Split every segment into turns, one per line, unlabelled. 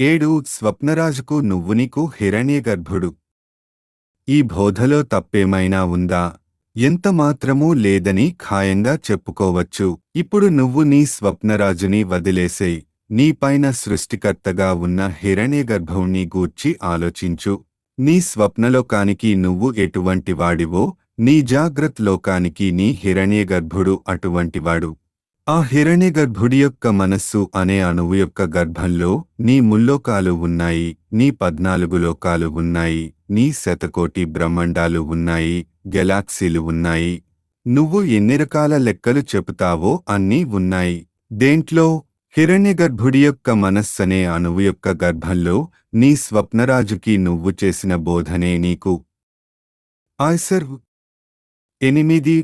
ఏడు స్వప్నరాజుకు నువ్వు నీకు హిరణ్యగర్భుడు ఈ బోధలో తప్పేమైనా ఉందా ఎంత మాత్రమూ లేదని ఖాయంగా చెప్పుకోవచ్చు ఇప్పుడు నువ్వు నీ స్వప్నరాజుని వదిలేసేయ్ నీపైన సృష్టికర్తగా ఉన్న హిరణ్యగర్భుణ్ణి గూర్చి ఆలోచించు నీ స్వప్నలోకానికి నువ్వు ఎటువంటి వాడివో నీ జాగ్రత్త లోకానికి నీ హిరణ్యగర్భుడు అటువంటివాడు ఆ హిరణ్యగర్భుడి యొక్క మనస్సు అనే అణువు యొక్క గర్భంలో నీ ముల్లోకాలు ఉన్నాయి నీ పద్నాలుగు లోకాలు ఉన్నాయి నీ శతకోటి బ్రహ్మండాలు ఉన్నాయి గెలాక్సీలు ఉన్నాయి నువ్వు ఎన్ని రకాల లెక్కలు చెబుతావో అన్నీ ఉన్నాయి దేంట్లో హిరణ్యగర్భుడి యొక్క మనస్సనే అణువు యొక్క గర్భంలో నీ స్వప్నరాజుకి నువ్వు చేసిన బోధనే నీకు ఆయ్సర్ ఎనిమిది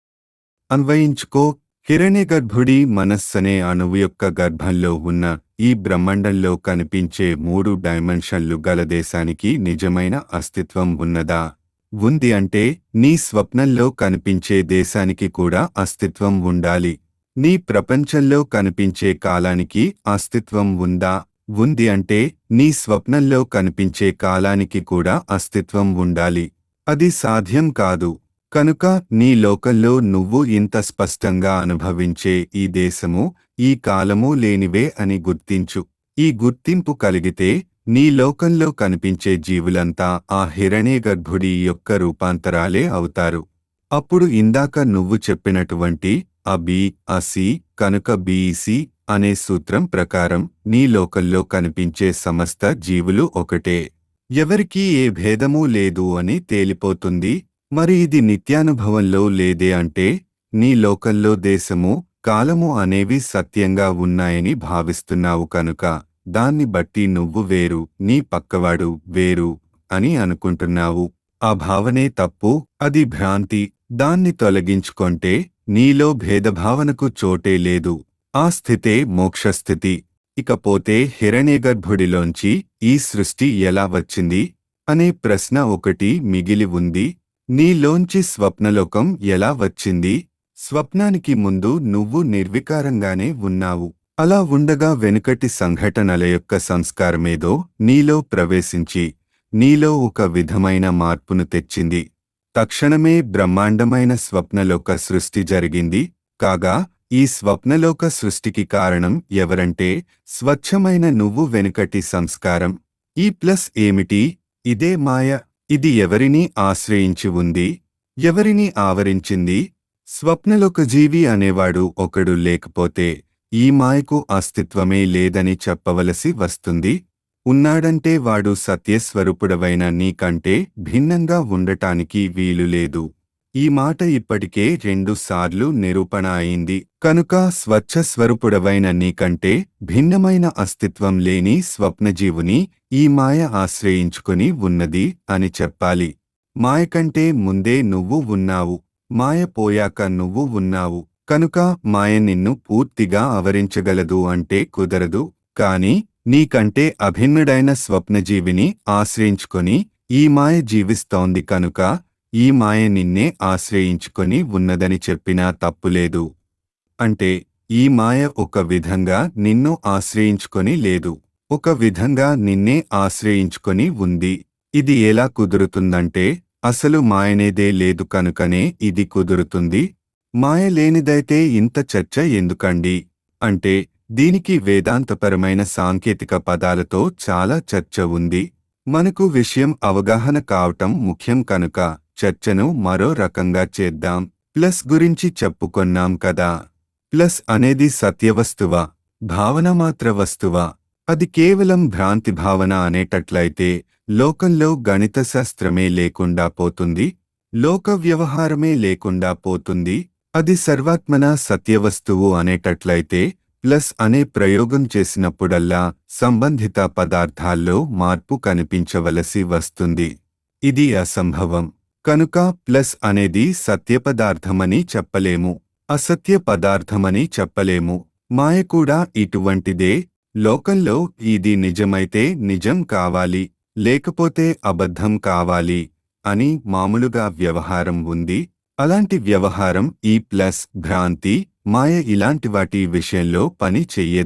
అన్వయించుకో హిరణ్యగర్భుడి మనస్సనే అణువు యొక్క గర్భంలో ఉన్న ఈ బ్రహ్మండంలో కనిపించే మూడు డైమెన్షన్లు గల దేశానికి నిజమైన అస్తిత్వం ఉన్నదా ఉంది అంటే నీ స్వప్నంలో కనిపించే దేశానికి కూడా అస్తిత్వం ఉండాలి నీ ప్రపంచంలో కనిపించే కాలానికి అస్తిత్వం ఉందా ఉంది అంటే నీ స్వప్నంలో కనిపించే కాలానికి కూడా అస్తిత్వం ఉండాలి అది సాధ్యం కాదు కనుక నీ లోకంలో నువ్వు ఇంత స్పష్టంగా అనుభవించే ఈ దేశము ఈ కాలము లేనివే అని గుర్తించు ఈ గుర్తింపు కలిగితే నీ లోకంలో కనిపించే జీవులంతా ఆ హిరణ్యగర్భుడి యొక్క రూపాంతరాలే అవుతారు అప్పుడు ఇందాక నువ్వు చెప్పినటువంటి అబి అసి కనుక బీసి అనే సూత్రం ప్రకారం నీ లోకంలో కనిపించే సమస్త జీవులు ఒకటే ఎవరికీ ఏ భేదమూ లేదు అని తేలిపోతుంది మరి ఇది నిత్యానుభవంలో లేదే అంటే నీ లోకంలో దేశము కాలము అనేవి సత్యంగా ఉన్నాయని భావిస్తున్నావు కనుక దాన్ని బట్టి నువ్వు వేరు నీ పక్కవాడు వేరు అని అనుకుంటున్నావు ఆ భావనే తప్పు అది భ్రాంతి దాన్ని తొలగించుకొంటే నీలో భేదభావనకు చోటే లేదు ఆ స్థితే మోక్షస్థితి ఇకపోతే హిరణ్యగర్భుడిలోంచి ఈ సృష్టి ఎలా వచ్చింది అనే ప్రశ్న ఒకటి మిగిలి ఉంది నీలోంచి స్వప్నలోకం ఎలా వచ్చింది స్వప్నానికి ముందు నువ్వు నిర్వికారంగానే ఉన్నావు అలా ఉండగా వెనుకటి సంఘటనల యొక్క సంస్కారమేదో నీలో ప్రవేశించి నీలో ఒక విధమైన మార్పును తెచ్చింది తక్షణమే బ్రహ్మాండమైన స్వప్నలోక సృష్టి జరిగింది కాగా ఈ స్వప్నలోక సృష్టికి కారణం ఎవరంటే స్వచ్ఛమైన నువ్వు వెనుకటి సంస్కారం ఈ ప్లస్ ఏమిటి ఇదే మాయ ఇది ఎవరిని ఆశ్రయించి ఉంది ఎవరిని ఆవరించింది స్వప్నలోక జీవి అనేవాడు ఒకడు లేకపోతే ఈ మాయకు అస్తిత్వమే లేదని చెప్పవలసి వస్తుంది ఉన్నాడంటే వాడు సత్యస్వరూపుడవైన నీకంటే భిన్నంగా ఉండటానికి వీలు లేదు ఈ మాట ఇప్పటికే రెండు సార్లు నిరూపణ అయింది కనుక స్వచ్ఛ స్వరూపుడవైన నీకంటే భిన్నమైన అస్తిత్వం లేని స్వప్నజీవుని ఈ మాయ ఆశ్రయించుకుని ఉన్నది అని చెప్పాలి మాయ కంటే ముందే నువ్వు ఉన్నావు మాయ పోయాక నువ్వు ఉన్నావు కనుక మాయ నిన్ను పూర్తిగా ఆవరించగలదు అంటే కుదరదు కాని నీకంటే అభిన్నుడైన స్వప్నజీవిని ఆశ్రయించుకొని ఈ మాయ జీవిస్తోంది కనుక ఈ మాయ నిన్నే ఆశ్రయించుకొని ఉన్నదని చెప్పినా తప్పులేదు అంటే ఈ మాయ ఒక విధంగా నిన్ను ఆశ్రయించుకొని లేదు ఒక విధంగా నిన్నే ఆశ్రయించుకొని ఉంది ఇది ఎలా కుదురుతుందంటే అసలు మాయనేదే లేదు కనుకనే ఇది కుదురుతుంది మాయ లేనిదైతే ఇంత చర్చ ఎందుకండి అంటే దీనికి వేదాంతపరమైన సాంకేతిక పదాలతో చాలా చర్చ ఉంది మనకు విషయం అవగాహన కావటం ముఖ్యం కనుక చర్చను మరో రకంగా చేద్దాం ప్లస్ గురించి చెప్పుకొన్నాం కదా ప్లస్ అనేది సత్యవస్తువా భావనమాత్ర వస్తువా అది కేవలం భ్రాంతి భావన అనేటట్లయితే లోకంలో గణిత శాస్త్రమే లేకుండా పోతుంది లోక వ్యవహారమే లేకుండా పోతుంది అది సర్వాత్మన సత్యవస్తువు అనేటట్లయితే ప్లస్ అనే ప్రయోగం చేసినప్పుడల్లా సంబంధిత పదార్థాల్లో మార్పు కనిపించవలసి వస్తుంది ఇది అసంభవం కనుక ప్లస్ అనేది సత్యపదార్థమని చెప్పలేము అసత్య పదార్థమని చెప్పలేము మాయ కూడా ఇటువంటిదే లోకంలో ఇది నిజమైతే నిజం కావాలి లేకపోతే అబద్ధం కావాలి అని మామూలుగా వ్యవహారం ఉంది అలాంటి వ్యవహారం ఈ ప్లస్ భ్రాంతి మాయ ఇలాంటి వాటి విషయంలో పని చెయ్యదు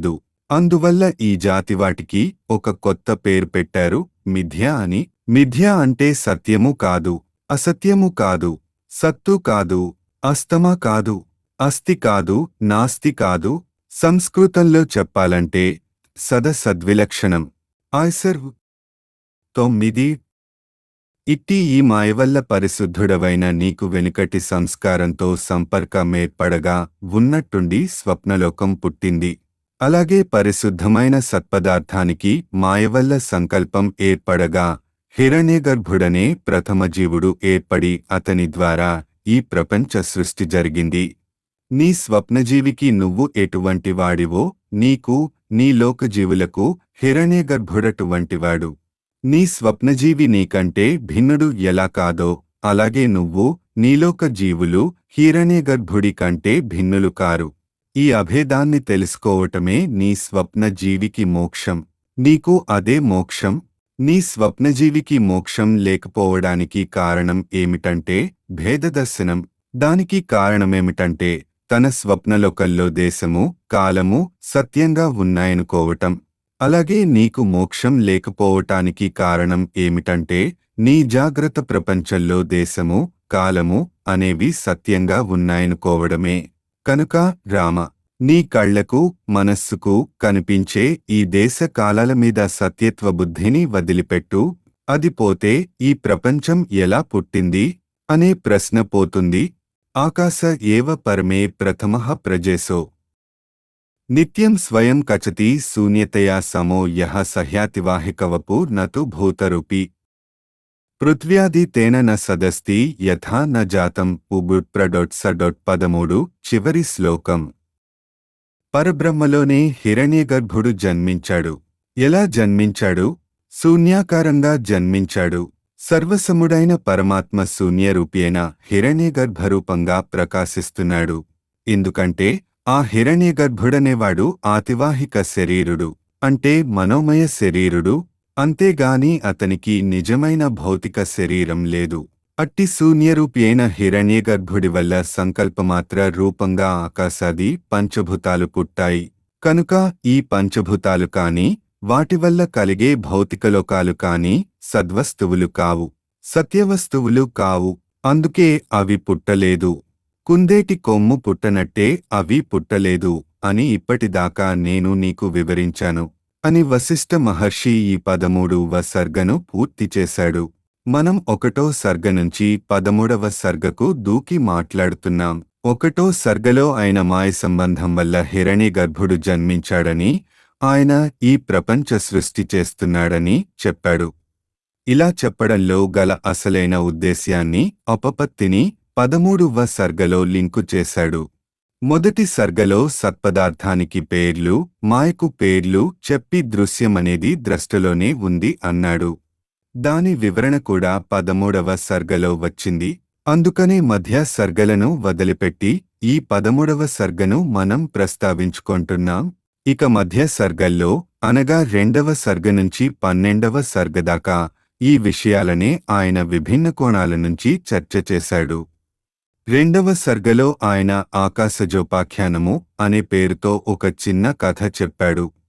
అందువల్ల ఈ జాతి వాటికి ఒక కొత్త పేరు పెట్టారు మిథ్య అని మిథ్య అంటే సత్యము కాదు అసత్యము కాదు సత్తు కాదు అస్తమ కాదు అస్తి కాదు నాస్తి కాదు సంస్కృతంలో చెప్పాలంటే సద సద్విలక్షణం ఆయ్సర్ తొమ్మిది ఇట్టి ఈ మాయవల్ల పరిశుద్ధుడవైన నీకు వెనుకటి సంస్కారంతో సంపర్కమేర్పడగా ఉన్నట్టుండి స్వప్నలోకం పుట్టింది అలాగే పరిశుద్ధమైన సత్పదార్థానికి మాయవల్ల సంకల్పం ఏర్పడగా హిరణ్యగర్భుడనే ప్రథమ జీవుడు ఏర్పడి అతని ద్వారా ఈ ప్రపంచ సృష్టి జరిగింది నీ స్వప్నజీవికి నువ్వు ఎటువంటి వాడివో నీకు నీ లోకజీవులకు హిరణ్యగర్భుడటువంటివాడు నీ స్వప్నజీవి నీకంటే భిన్నుడు ఎలా కాదో అలాగే నువ్వు నీలోక జీవులు హిరణ్యగర్భుడి కంటే భిన్నులు కారు ఈ అభేదాన్ని తెలుసుకోవటమే నీ స్వప్నజీవికి మోక్షం నీకు అదే మోక్షం నీ స్వప్నజీవికి మోక్షం లేకపోవడానికి కారణం ఏమిటంటే భేదదర్శనం దానికి కారణమేమిటంటే తన స్వప్నలోకల్లో దేశము కాలము సత్యంగా ఉన్నాయనుకోవటం అలాగే నీకు మోక్షం లేకపోవటానికి కారణం ఏమిటంటే నీ జాగ్రత్త ప్రపంచంలో దేశము కాలము అనేవి సత్యంగా ఉన్నాయనుకోవడమే కనుక రామ నీ కళ్లకు మనస్సుకు కనిపించే ఈ దేశ కాలాల మీద సత్యత్వ బుద్ధిని వదిలిపెట్టు అది పోతే ఈ ప్రపంచం ఎలా పుట్టింది అనే ప్రశ్న పోతుంది ఆకాశ ఏవ పరమే ప్రథమః ప్రజేసో నిత్యం స్వయం కచతి శూన్యతయా సమో యః సహ్యాతివాహికవపు నతు భూతరూపి పృథ్వ్యాది తేన న సదస్తి యథా న జాతం ఉబుట్ప్రడొట్స డొట్ పదమూడు చివరి శ్లోకం పరబ్రహ్మలోనే హిరణ్యగర్భుడు జన్మించాడు ఎలా జన్మించాడు శూన్యాకారంగా జన్మించాడు సర్వసముడైన పరమాత్మ శూన్యరూపేణ హిరణ్యగర్భరూపంగా ప్రకాశిస్తున్నాడు ఎందుకంటే ఆ హిరణ్యగర్భుడనేవాడు ఆతివాహిక శరీరుడు అంటే మనోమయ శరీరుడు అంతేగాని అతనికి నిజమైన భౌతిక శరీరం లేదు అట్టి శూన్యరూపేణ హిరణ్యగర్భుడి వల్ల సంకల్పమాత్ర రూపంగా ఆకాశాది పంచభూతాలు పుట్టాయి కనుక ఈ పంచభూతాలు కాని వాటి వల్ల కలిగే భౌతికలోకాలు కాని సద్వస్తువులు కావు సత్యవస్తువులు కావు అందుకే అవి పుట్టలేదు కుందేటి కొమ్ము పుట్టనట్టే అవి పుట్టలేదు అని ఇప్పటిదాకా నేను నీకు వివరించాను అని వశిష్ఠ మహర్షి ఈ పదమూడువ సర్గను పూర్తి చేశాడు మనం ఒకటో సర్గ నుంచి పదమూడవ సర్గకు దూకి మాట్లాడుతున్నాం ఒకటో సర్గలో ఆయన మాయ సంబంధం వల్ల హిరణి గర్భుడు జన్మించాడని ఆయన ఈ ప్రపంచ సృష్టి చేస్తున్నాడని చెప్పాడు ఇలా చెప్పడంలో గల అసలైన ఉద్దేశ్యాన్ని అపపత్తిని పదమూడువ సర్గలో లింకు చేశాడు మొదటి సర్గలో సత్పదార్థానికి పేర్లు మాయకు పేర్లు చెప్పి దృశ్యమనేది ద్రష్టలోనే ఉంది అన్నాడు దాని వివరణ కూడా పదమూడవ సర్గలో వచ్చింది అందుకనే మధ్య సర్గలను వదిలిపెట్టి ఈ పదమూడవ సర్గను మనం ప్రస్తావించుకుంటున్నాం ఇక మధ్య సర్గల్లో అనగా రెండవ సర్గ నుంచి పన్నెండవ సర్గ దాకా ఈ విషయాలనే ఆయన విభిన్న కోణాల నుంచి చర్చ చేశాడు రెండవ సర్గలో ఆయన ఆకాశజోపాఖ్యానము అనే పేరుతో ఒక చిన్న కథ చెప్పాడు